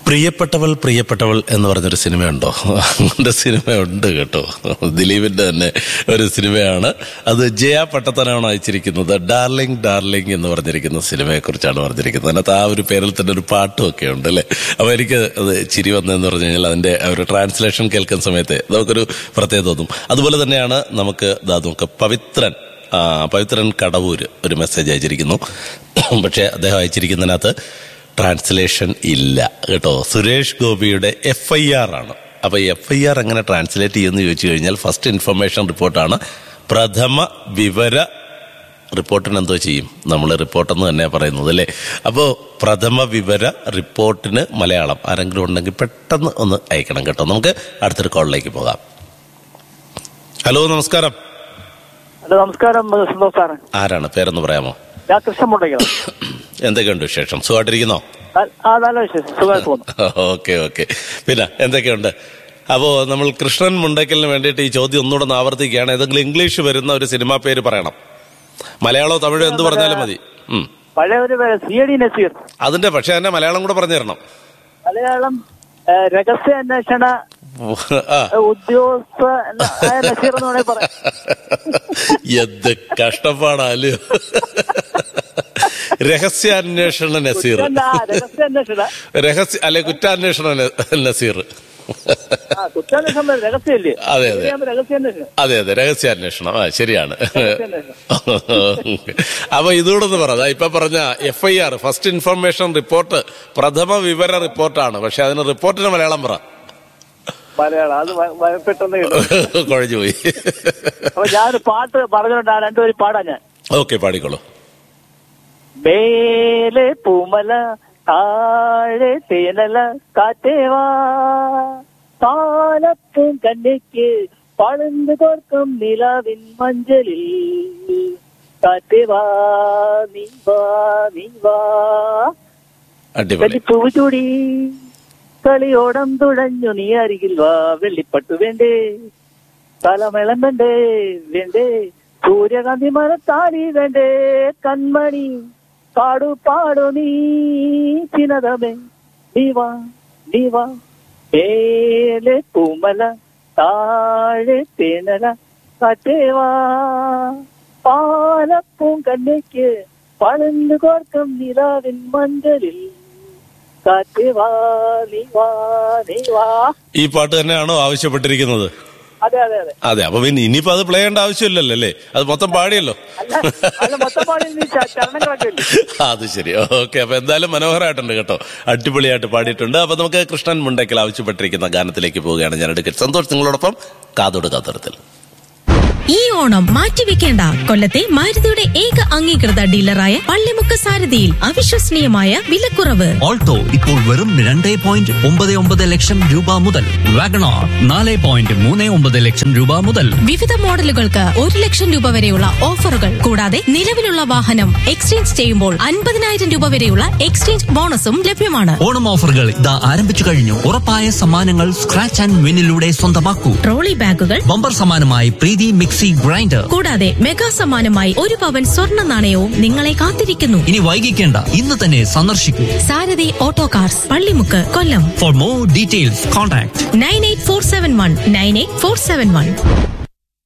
പ്രിയപ്പെട്ടവൾ പ്രിയപ്പെട്ടവൾ എന്ന് പറഞ്ഞൊരു സിനിമയുണ്ടോ അങ്ങനത്തെ സിനിമയുണ്ട് കേട്ടോ ദിലീപിന്റെ തന്നെ ഒരു സിനിമയാണ് അത് ജയ പട്ടത്തനാണ് അയച്ചിരിക്കുന്നത് ഡാർലിംഗ് ഡാർലിംഗ് എന്ന് പറഞ്ഞിരിക്കുന്ന സിനിമയെ കുറിച്ചാണ് പറഞ്ഞിരിക്കുന്നത് അതിനകത്ത് ആ ഒരു പേരിൽ തന്നെ ഒരു പാട്ടും ഒക്കെ ഉണ്ട് അല്ലേ അപ്പൊ എനിക്ക് അത് ചിരി വന്നതെന്ന് പറഞ്ഞു കഴിഞ്ഞാൽ അതിന്റെ ആ ഒരു ട്രാൻസ്ലേഷൻ കേൾക്കുന്ന സമയത്ത് നമുക്കൊരു പ്രത്യേകത തോന്നും അതുപോലെ തന്നെയാണ് നമുക്ക് ദാ നമുക്ക് പവിത്രൻ ആ, പവിത്രൻ കടവൂര് ഒരു മെസ്സേജ് അയച്ചിരിക്കുന്നു പക്ഷെ അദ്ദേഹം അയച്ചിരിക്കുന്നതിനകത്ത് ട്രാൻസ്ലേഷൻ ഇല്ല കേട്ടോ സുരേഷ് ഗോപിയുടെ എഫ് ഐ ആർ ആണ് അപ്പൊ എഫ് ഐ ആർ എങ്ങനെ ട്രാൻസ്ലേറ്റ് ചെയ്യുമെന്ന് ചോദിച്ചു കഴിഞ്ഞാൽ ഫസ്റ്റ് ഇൻഫർമേഷൻ റിപ്പോർട്ടാണ് പ്രഥമ വിവര റിപ്പോർട്ടിന് എന്തോ ചെയ്യും നമ്മൾ റിപ്പോർട്ടെന്ന് തന്നെയാണ് പറയുന്നത് അല്ലേ അപ്പോൾ പ്രഥമ വിവര റിപ്പോർട്ടിന് മലയാളം ആരെങ്കിലും ഉണ്ടെങ്കിൽ പെട്ടെന്ന് ഒന്ന് അയക്കണം കേട്ടോ നമുക്ക് അടുത്തൊരു കോളിലേക്ക് പോകാം ഹലോ നമസ്കാരം ഹലോ നമസ്കാരം സന്തോഷ് സാറ് ആരാണ് പേരെന്ന് പറയാമോ ഞാൻ കൃഷ്ണൻ മുണ്ടയ്ക്കണം എന്തൊക്കെയുണ്ട് വിശേഷം സുഖമായിട്ടിരിക്കുന്നോ ആ നല്ല വിശേഷം സുഖമായിട്ട് പോകുന്നു ഓക്കെ ഓക്കെ പിന്നെ എന്തൊക്കെയുണ്ട് അപ്പോ നമ്മൾ കൃഷ്ണൻ മുണ്ടയ്ക്കലിന് വേണ്ടിയിട്ട് ഈ ചോദ്യം ഒന്നുകൂടെ ഒന്ന് ആവർത്തിക്കുകയാണ് ഏതെങ്കിലും ഇംഗ്ലീഷ് വരുന്ന ഒരു സിനിമാ പേര് പറയണം മലയാളമോ തമിഴോ എന്ത് പറഞ്ഞാലും മതി ഉം. പഴയ ഒരു സി ഡി നസീർ അതിന്റെ പക്ഷെ അതിന്റെ മലയാളം കൂടെ പറഞ്ഞു തരണം മലയാളം ഏ, രഹസ്യ അന്വേഷണ ആ ഏ, ഉദ്യോഗസ്ഥ എന്ന- ആയ നസീർ എന്ന് വേണമെങ്കിൽ പറയാം എന്ത് കഷ്ടപ്പാടാല് രഹസ്യാന്വേഷണ നസീർ അല്ല, രഹസ്യ അന്വേഷണ രഹസ്യ അല്ലെ കുറ്റാന്വേഷണ ന- നസീർ ആ കുറ്റാന്വേഷണം രഹസ്യമില്ലേ അതെ, അതെ. ശരിയാകുമ്പോ രഹസ്യാന്വേഷണം അതെ അതെ രഹസ്യാന്വേഷണം ആ ശരിയാണ് രഹസ്യാന്വേഷണം. അപ്പൊ ഇതുകൂടെ ഒന്ന് പറ ദാ ഇപ്പൊ പറഞ്ഞ F I R first information report പ്രഥമ വിവര റിപ്പോർട്ടാണ് പക്ഷെ അതിന് റിപ്പോർട്ടിന് മലയാളം പറ മലയാളം അത് വ- വ- പെട്ടെന്ന് കിട്ടും കുഴഞ്ഞു പോയി അപ്പൊ ഞാനൊരു പാട്ട് പറഞ്ഞിട്ടുണ്ട് ആ രണ്ടുപേരും പാടാ ഞാൻ ഓക്കെ പാടിക്കോളൂ മേലെ പൂമല താഴെ തേനല കാറ്റേവാ താലപ്പും കണ്ണിക്ക് പളുந்து കോർക്കും നിലാവിൻ മഞ്ചലിൽ കാറ്റേവാ നീ വാ നീ വാ അടിപൊളി കലിപ്പൂവ് ചൂടി കളിയോടം തുഴഞ്ഞു നീ അരികിൽ വാ വെള്ളിപ്പട്ടു വേണ്ടേ തലമേളം വേണ്ടേ വേണ്ടേ സൂര്യകാന്തി മരത്താലി വേണ്ടേ കൺമണി പാടു പാടു നീ ചിനതമേ നീ വാ നീ വാ ഏലെ പൂമല താഴെ തേനല കാറ്റേവാ പാലപ്പൂം കണ്ണിക്ക് പഴന്നു കോർക്കം നിലാവിൻ മഞ്ചലിൽ കാറ്റ് വാ നീ വാ നീ വാ ഈ പാട്ട് തന്നെയാണോ ആവശ്യപ്പെട്ടിരിക്കുന്നത് അതെ അതെ അതെ അതെ അപ്പൊ പിന്നെ ഇനിയിപ്പോ അത് പ്ലേ ചെയ്യേണ്ട ആവശ്യമില്ലല്ലോ അല്ലേ അത് മൊത്തം പാടിയല്ലോ അല്ല അല്ല മൊത്തം പാടി നീ ച- ചരണങ്ങളൊക്കെ ഇല്ലേ അത് ശരി ഓക്കെ അപ്പൊ എന്തായാലും മനോഹരമായിട്ടുണ്ട് കേട്ടോ അടിപൊളിയായിട്ട് പാടിയിട്ടുണ്ട് അപ്പൊ നമുക്ക് കൃഷ്ണൻ മുണ്ടയ്ക്കൽ ആവശ്യപ്പെട്ടിരിക്കുന്ന ഗാനത്തിലേക്ക് പോവുകയാണ് ഞാൻ എടുക്കൽ സന്തോഷ് നിങ്ങളോടൊപ്പം കാതോട് കാതോരത്തിൽ ഈ ഓണം മാറ്റിവെക്കേണ്ട കൊല്ലത്തെ മാരുതിയുടെ ഏക അംഗീകൃത ഡീലറായ പള്ളിമുക്ക് സാരഥിയിൽ അവിശ്വസനീയമായ വിലക്കുറവ് ഓൾട്ടോ ഇപ്പോൾ വെറും രണ്ട് പോയിന്റ് ഒമ്പത് ഒമ്പത് ലക്ഷം രൂപ മുതൽ വാഗണാർ നാല് പോയിന്റ് മൂന്ന് ഒമ്പത് ലക്ഷം രൂപ മുതൽ വിവിധ മോഡലുകൾക്ക് ഒരു ലക്ഷം രൂപ വരെയുള്ള ഓഫറുകൾ കൂടാതെ നിലവിലുള്ള വാഹനം എക്സ്ചേഞ്ച് ചെയ്യുമ്പോൾ അൻപതിനായിരം രൂപ വരെയുള്ള എക്സ്ചേഞ്ച് ബോണസും ലഭ്യമാണ് ഓണം ഓഫറുകൾ ഇതാ ആരംഭിച്ചു കഴിഞ്ഞു ഉറപ്പായ സമ്മാനങ്ങൾ സ്ക്രാച്ച് ആൻഡ് വിന്നിലൂടെ സ്വന്തമാക്കൂ ട്രോളി ബാഗുകൾ ബമ്പർ സമ്മാനമായി പ്രീതി മിക്സി ഗ്രൈൻഡർ കൂടാതെ മെഗാ സമ്മാനമായി ഒരു പവൻ സ്വർണ്ണ നാണയവും നിങ്ങളെ കാത്തിരിക്കുന്നു ഇനി വൈകിക്കേണ്ട ഇന്ന് തന്നെ സന്ദർശിക്കൂ Sarathi auto cars Pallimukku Kollam for more details contact nine eight four seven one nine eight four seven one